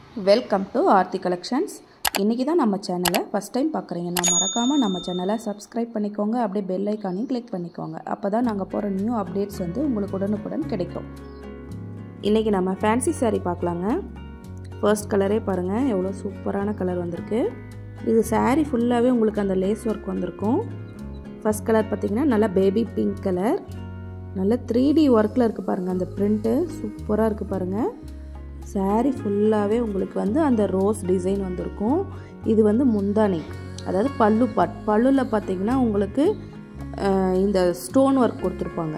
welcome to Aarthi collections இன்றைக்கி தான் நம்ம சேனலை ஃபஸ்ட் டைம் பார்க்குறீங்கன்னா மறக்காமல் நம்ம சேனலை சப்ஸ்கிரைப் பண்ணிக்கோங்க அப்படியே பெல் ஐக்கானையும் கிளிக் பண்ணிக்கோங்க அப்போ தான் நாங்கள் போகிற நியூ அப்டேட்ஸ் வந்து உங்களுக்கு உடனுக்குடன் கிடைக்கும் இன்றைக்கி நம்ம ஃபேன்சி saree பார்க்கலாங்க ஃபர்ஸ்ட் கலரே பாருங்கள் எவ்வளோ சூப்பரான கலர் வந்திருக்கு இது saree ஃபுல்லாகவே உங்களுக்கு அந்த லேஸ் ஒர்க் வந்திருக்கும் ஃபர்ஸ்ட் கலர் பார்த்திங்கன்னா நல்லா பேபி பிங்க் கலர் நல்ல த்ரீ டி ஒர்க்கில் இருக்குது பாருங்கள் அந்த பிரிண்ட்டு சூப்பராக இருக்குது பாருங்கள் saree ஃபுல்லாகவே உங்களுக்கு வந்து அந்த ரோஸ் டிசைன் வந்திருக்கும் இது வந்து முந்தானி அதாவது பல்லு பாட் பல்லுவில் பார்த்தீங்கன்னா உங்களுக்கு அஹ், இந்த ஸ்டோன் ஒர்க் கொடுத்துருப்பாங்க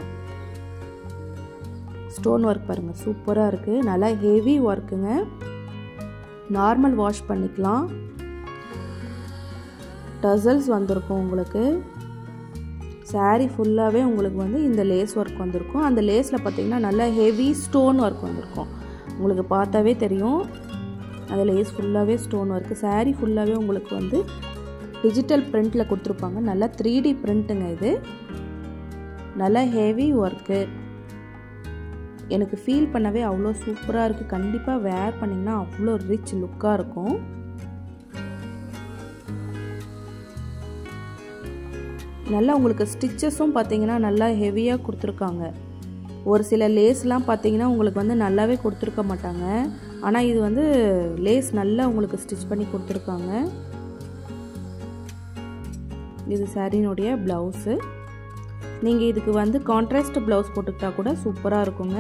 ஸ்டோன் ஒர்க் பாருங்கள் சூப்பராக இருக்குது நல்லா ஹெவி ஒர்க்குங்க நார்மல் வாஷ் பண்ணிக்கலாம் டசல்ஸ் வந்திருக்கும் உங்களுக்கு saree ஃபுல்லாகவே உங்களுக்கு வந்து இந்த லேஸ் ஒர்க் வந்திருக்கும் அந்த லேஸில் பார்த்தீங்கன்னா நல்லா ஹெவி ஸ்டோன் ஒர்க் வந்திருக்கும் உங்களுக்கு பார்த்தாவே தெரியும் அந்த லேஸ் ஃபுல்லாகவே ஸ்டோன் ஒர்க்கு saree ஃபுல்லாகவே உங்களுக்கு வந்து டிஜிட்டல் பிரிண்டில் கொடுத்துருப்பாங்க நல்லா த்ரீ டி பிரிண்ட்டுங்க இது நல்லா ஹெவி ஒர்க்கு எனக்கு ஃபீல் பண்ணவே அவ்வளோ சூப்பராக இருக்குது கண்டிப்பாக வேர் பண்ணிங்கன்னா அவ்வளோ ரிச் லுக்காக இருக்கும் நல்லா உங்களுக்கு ஸ்டிச்சஸும் பார்த்தீங்கன்னா நல்லா ஹெவியாக கொடுத்துருக்காங்க ஒரு சில லேஸ்லாம் பார்த்தீங்கன்னா உங்களுக்கு வந்து நல்லாவே கொடுத்துருக்க மாட்டாங்க ஆனால் இது வந்து லேஸ் நல்லா உங்களுக்கு ஸ்டிச் பண்ணி கொடுத்துருக்காங்க இது சாரினுடைய ப்ளவுஸு நீங்கள் இதுக்கு வந்து கான்ட்ராஸ்ட் ப்ளவுஸ் போட்டுக்கிட்டா கூட சூப்பராக இருக்குங்க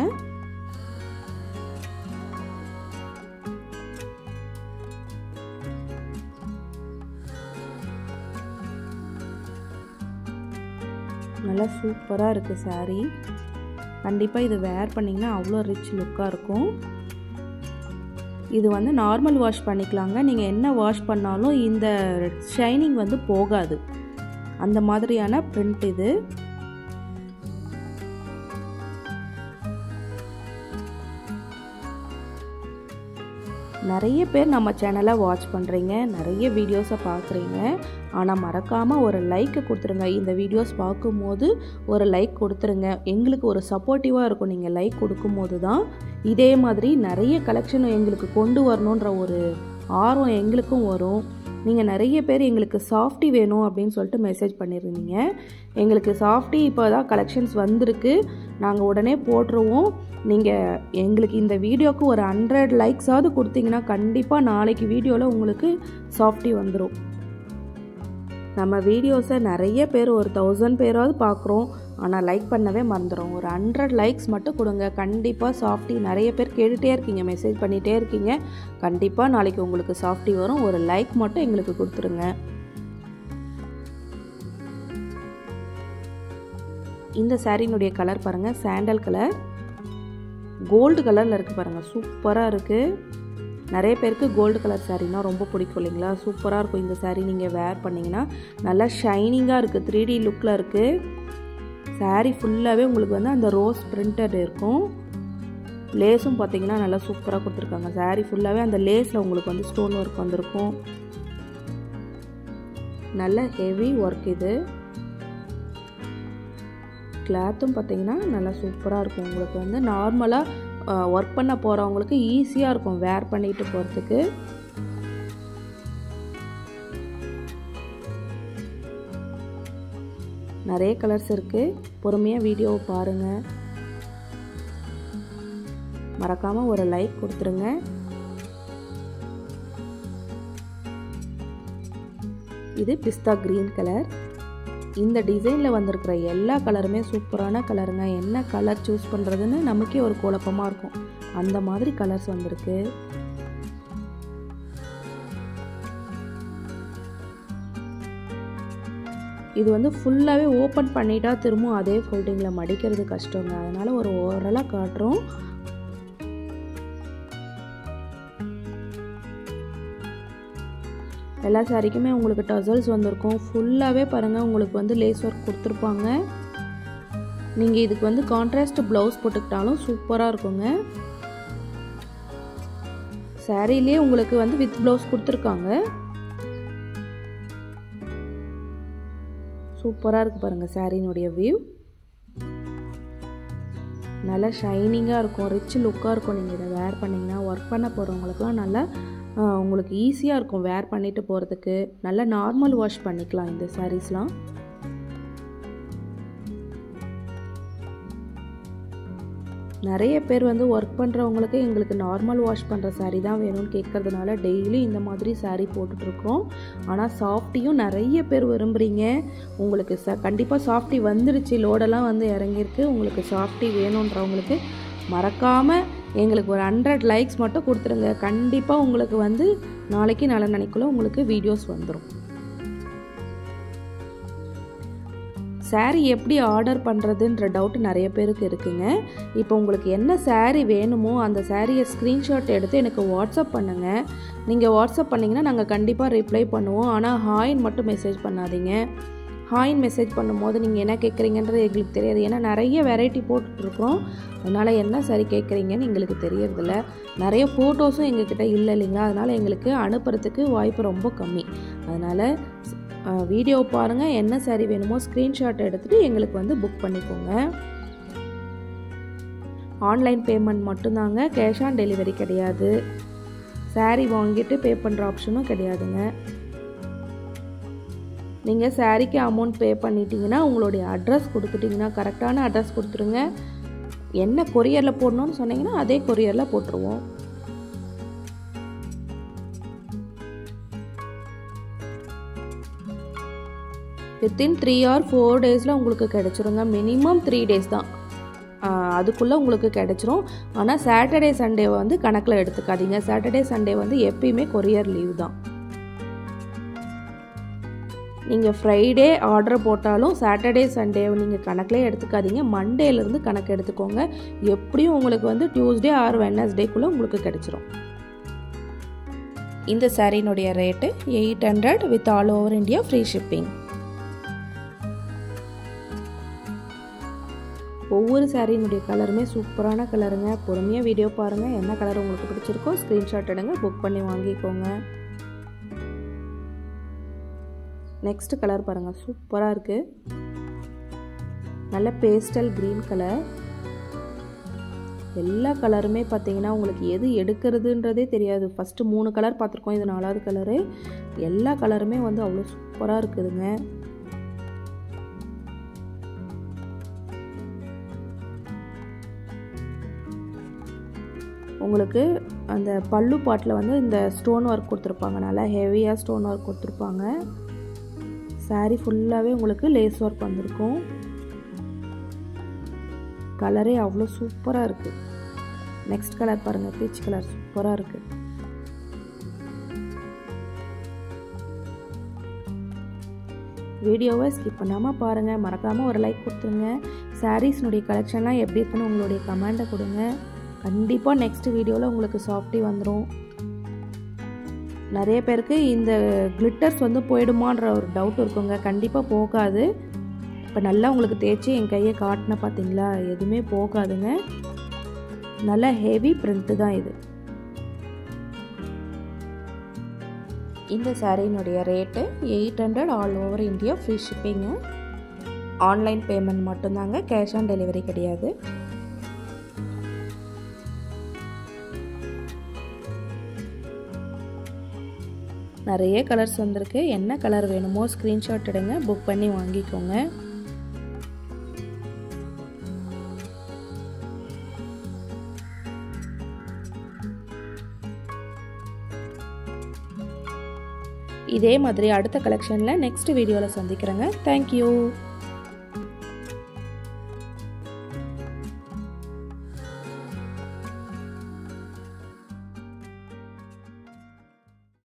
நல்லா சூப்பராக இருக்குது saree கண்டிப்பாக இது வேர் பண்ணிங்கன்னா அவ்வளோ ரிச் லுக்காக இருக்கும் இது வந்து நார்மல் வாஷ் பண்ணிக்கலாங்க நீங்கள் என்ன வாஷ் பண்ணாலும் இந்த ஷைனிங் வந்து போகாது அந்த மாதிரியான பிரிண்ட் இது நிறைய பேர் நம்ம சேனலை வாட்ச் பண்ணுறீங்க நிறைய வீடியோஸை பார்க்குறீங்க ஆனால் மறக்காமல் ஒரு லைக்கை கொடுத்துருங்க இந்த வீடியோஸ் பார்க்கும்போது ஒரு லைக் கொடுத்துருங்க எங்களுக்கு ஒரு சப்போர்ட்டிவாக இருக்கும் நீங்கள் லைக் கொடுக்கும்போது தான் இதே மாதிரி நிறைய கலெக்ஷன் எங்களுக்கு கொண்டு வரணுன்ற ஒரு ஆர்வம் எங்களுக்கும் வரும் நீங்கள் நிறைய பேர் எங்களுக்கு சாஃப்டி வேணும் அப்படின்னு சொல்லிட்டு மெசேஜ் பண்ணியிருந்தீங்க எங்களுக்கு சாஃப்டி இப்போ தான் கலெக்ஷன்ஸ் வந்திருக்கு நாங்கள் உடனே போட்டுருவோம் நீங்கள் எங்களுக்கு இந்த வீடியோக்கு ஒரு ஹண்ட்ரட் லைக்ஸாவது கொடுத்தீங்கன்னா கண்டிப்பாக நாளைக்கு வீடியோவில் உங்களுக்கு சாஃப்டி வந்துடும் நம்ம வீடியோஸை நிறைய பேர் ஒரு தௌசண்ட் பேராவது பார்க்குறோம் ஆனால் லைக் பண்ணவே மறந்துடும் ஒரு ஹண்ட்ரட் லைக்ஸ் மட்டும் கொடுங்க கண்டிப்பாக சாஃப்டி நிறைய பேர் கேட்டுகிட்டே இருக்கீங்க மெசேஜ் பண்ணிகிட்டே இருக்கீங்க கண்டிப்பாக நாளைக்கு உங்களுக்கு சாஃப்டி வரும் ஒரு லைக் மட்டும் எங்களுக்கு கொடுத்துருங்க இந்த சாரினுடைய கலர் பாருங்கள் சாண்டல் கலர் கோல்டு கலரில் இருக்குது பாருங்கள் சூப்பராக இருக்குது நிறைய பேருக்கு கோல்டு கலர் சாரீனா ரொம்ப பிடிக்கும் இல்லைங்களா சூப்பராக இருக்கும் இந்த saree நீங்கள் வேர் பண்ணிங்கன்னா நல்லா ஷைனிங்காக இருக்குது த்ரீ டி லுக்கில் இருக்குது saree ஃபுல்லாகவே உங்களுக்கு வந்து அந்த ரோஸ் பிரிண்டட் இருக்கும் லேஸும் பார்த்தீங்கன்னா நல்லா சூப்பராக கொடுத்துருக்காங்க saree ஃபுல்லாகவே அந்த லேஸில் உங்களுக்கு வந்து ஸ்டோன் ஒர்க் வந்திருக்கும் நல்ல ஹெவி ஒர்க் இது கிளாத்தும் பார்த்தீங்கன்னா நல்லா சூப்பராக இருக்கும் உங்களுக்கு வந்து நார்மலாக ஒர்க் பண்ண போகிறவங்களுக்கு ஈஸியாக இருக்கும் வேர் பண்ணிட்டு போகிறதுக்கு நிறைய கலர்ஸ் இருக்குது பொறுமையாக வீடியோவை பாருங்கள் மறக்காமல் ஒரு லைக் கொடுத்துருங்க இது பிஸ்தா க்ரீன் கலர் இந்த டிசைனில் வந்திருக்கிற எல்லா கலருமே சூப்பரான கலருங்க என்ன கலர் சூஸ் பண்ணுறதுன்னு நமக்கே ஒரு குழப்பமாக இருக்கும் அந்த மாதிரி கலர்ஸ் வந்திருக்கு இது வந்து ஃபுல்லாகவே ஓப்பன் பண்ணிட்டா திரும்பவும் அதே ஃபோல்டிங்கில் மடிக்கிறது கஷ்டங்க அதனால் ஒரு ஓரலாக காட்டுறோம் எல்லா சாரிக்குமே உங்களுக்கு டசல்ஸ் வந்திருக்கும் ஃபுல்லாகவே பாருங்கள் உங்களுக்கு வந்து லேஸ் ஒர்க் கொடுத்துருப்பாங்க நீங்கள் இதுக்கு வந்து கான்ட்ராஸ்ட் ப்ளவுஸ் போட்டுக்கிட்டாலும் சூப்பராக இருக்குங்க சாரீலே உங்களுக்கு வந்து வித் ப்ளவுஸ் கொடுத்துருக்காங்க சூப்பராக இருக்குது பாருங்கள் சாரினுடைய வியூ நல்லா ஷைனிங்காக இருக்கும் ரிச் லுக்காக இருக்கும் நீங்கள் இதை வேர் பண்ணிங்கன்னா ஒர்க் பண்ண போகிறவங்களுக்குலாம் நல்லா ஆஹ், உங்களுக்கு ஈஸியாக இருக்கும் வேர் பண்ணிட்டு போகிறதுக்கு நல்லா நார்மல் வாஷ் பண்ணிக்கலாம் இந்த சாரீஸ்லாம் நிறைய பேர் வந்து ஒர்க் பண்ணுறவங்களுக்கு எங்களுக்கு நார்மல் வாஷ் பண்ணுற saree தான் வேணும்னு கேட்கறதுனால டெய்லி இந்த மாதிரி saree போட்டுட்ருக்கோம் ஆனால் சாஃப்டியும் நிறைய பேர் விரும்புகிறீங்க உங்களுக்கு ச கண்டிப்பாக சாஃப்டி வந்துடுச்சு லோடெல்லாம் வந்து இறங்கியிருக்கு உங்களுக்கு சாஃப்டி வேணுன்றவங்களுக்கு மறக்காமல் எங்களுக்கு ஒரு ஹண்ட்ரட் லைக்ஸ் மட்டும் கொடுத்துருங்க கண்டிப்பாக உங்களுக்கு வந்து நாளைக்கு நல்ல நினைக்குள்ள உங்களுக்கு வீடியோஸ் வந்துடும் saree எப்படி ஆர்டர் பண்ணுறதுன்ற டவுட் நிறைய பேருக்கு இருக்குங்க இப்போ உங்களுக்கு என்ன saree வேணுமோ அந்த சாரியை ஸ்க்ரீன்ஷாட் எடுத்து எனக்கு வாட்ஸ்அப் பண்ணுங்கள் நீங்கள் வாட்ஸ்அப் பண்ணிங்கன்னா நாங்கள் கண்டிப்பாக ரிப்ளை பண்ணுவோம் ஆனால் ஹாய்ன்னு மட்டும் மெசேஜ் பண்ணாதீங்க ஹாய்ன்னு மெசேஜ் பண்ணும்போது நீங்கள் என்ன கேட்குறீங்கன்றது எங்களுக்கு தெரியாது ஏன்னா நிறைய வெரைட்டி போட்டுட்ருக்கோம் அதனால் என்ன சரி கேட்குறீங்கன்னு எங்களுக்கு தெரியறதில்ல நிறைய ஃபோட்டோஸும் எங்ககிட்ட இல்லை இல்லைங்களா அதனால் எங்களுக்கு அனுப்புறதுக்கு வாய்ப்பு ரொம்ப கம்மி அதனால் வீடியோ பாருங்கள் என்ன சாரி வேணுமோ ஸ்க்ரீன்ஷாட் எடுத்துகிட்டு எங்களுக்கு வந்து புக் பண்ணிக்கோங்க ஆன்லைன் பேமெண்ட் மட்டும்தாங்க கேஷ் ஆன் டெலிவரி கிடையாது saree வாங்கிட்டு பே பண்ணுற ஆப்ஷனும் கிடையாதுங்க நீங்கள் சாரீக்கு அமௌண்ட் பே பண்ணிட்டீங்கன்னா உங்களுடைய அட்ரஸ் கொடுத்துட்டிங்கன்னா கரெக்டான அட்ரஸ் கொடுத்துருங்க என்ன கொரியரில் போடணும்னு சொன்னீங்கன்னா அதே கொரியரில் போட்டுருவோம் வித்தின் த்ரீ ஆர் ஃபோர் டேஸில் உங்களுக்கு கிடச்சிருங்க மினிமம் த்ரீ டேஸ் தான் அதுக்குள்ளே உங்களுக்கு கிடச்சிரும் ஆனால் சாட்டர்டே சண்டே வந்து கணக்கில் எடுத்துக்காதீங்க சாட்டர்டே சண்டே வந்து எப்பயுமே கொரியர் லீவ் தான் நீங்கள் ஃப்ரைடே ஆர்டர் போட்டாலும் சாட்டர்டே சண்டே நீங்கள் கணக்கிலே எடுத்துக்காதீங்க மண்டேலேருந்து கணக்கு எடுத்துக்கோங்க எப்படியும் உங்களுக்கு வந்து டியூஸ்டே ஆர் வெனஸ்டேக்குள்ளே உங்களுக்கு கிடச்சிரும் இந்த சாரீனுடைய rate eight hundred with all over India free shipping ஒவ்வொரு சாரியினுடைய கலருமே சூப்பரான கலருங்க பொறுமையாக வீடியோ பாருங்கள் என்ன கலர் உங்களுக்கு பிடிச்சிருக்கோ ஸ்க்ரீன்ஷாட் எடுங்க புக் பண்ணி வாங்கிக்கோங்க நெக்ஸ்ட் கலர் பாருங்கள் சூப்பராக இருக்குது நல்ல பேஸ்டல் க்ரீன் கலர் எல்லா கலருமே பார்த்தீங்கன்னா உங்களுக்கு எது எடுக்கிறதுன்றதே தெரியாது ஃபஸ்ட்டு மூணு கலர் பார்த்துருக்கோம் இது நாலாவது கலரு எல்லா கலருமே வந்து அவ்வளோ சூப்பராக இருக்குதுங்க உங்களுக்கு அந்த பல்லு பாட்டில் வந்து இந்த ஸ்டோன் ஒர்க் கொடுத்துருப்பாங்க நல்லா ஹெவியாக ஸ்டோன் ஒர்க் கொடுத்துருப்பாங்க சாரீ ஃபுல்லாகவே உங்களுக்கு லேஸ் ஒர்க் வந்திருக்கும் கலரே அவ்வளோ சூப்பராக இருக்குது நெக்ஸ்ட் கலர் பாருங்கள் பீச் கலர் சூப்பராக இருக்குது வீடியோவை ஸ்கிப் பண்ணாமல் பாருங்கள் மறக்காமல் ஒரு லைக் கொடுத்துருங்க சாரீஸ்னுடைய கலெக்ஷன்லாம் எப்படி இருக்குன்னு உங்களுடைய கமெண்ட்டை கொடுங்க கண்டிப்பாக நெக்ஸ்ட் வீடியோவில் உங்களுக்கு சாஃப்டி வந்துடும் நிறைய பேருக்கு இந்த கிளிட்டர்ஸ் வந்து போயிடுமான்ற ஒரு டவுட் இருக்குங்க கண்டிப்பாக போகாது இப்போ நல்லா உங்களுக்கு தேய்ச்சி என் கையை காட்டின பார்த்தீங்களா எதுவுமே போகாதுங்க நல்லா ஹெவி பிரிண்ட்டு தான் இது இந்த சாரீனுடைய rate eight hundred all over India free shipping online payment மட்டும்தாங்க கேஷ் ஆன் டெலிவரி கிடையாது நிறைய கலர்ஸ் வந்திருக்கு என்ன கலர் வேணுமோ ஸ்க்ரீன்ஷாட் எடுங்க புக் பண்ணி வாங்கிக்கோங்க இதே மாதிரி அடுத்த கலெக்ஷனில் நெக்ஸ்ட் வீடியோவில் சந்திக்கிறேங்க தேங்க்யூ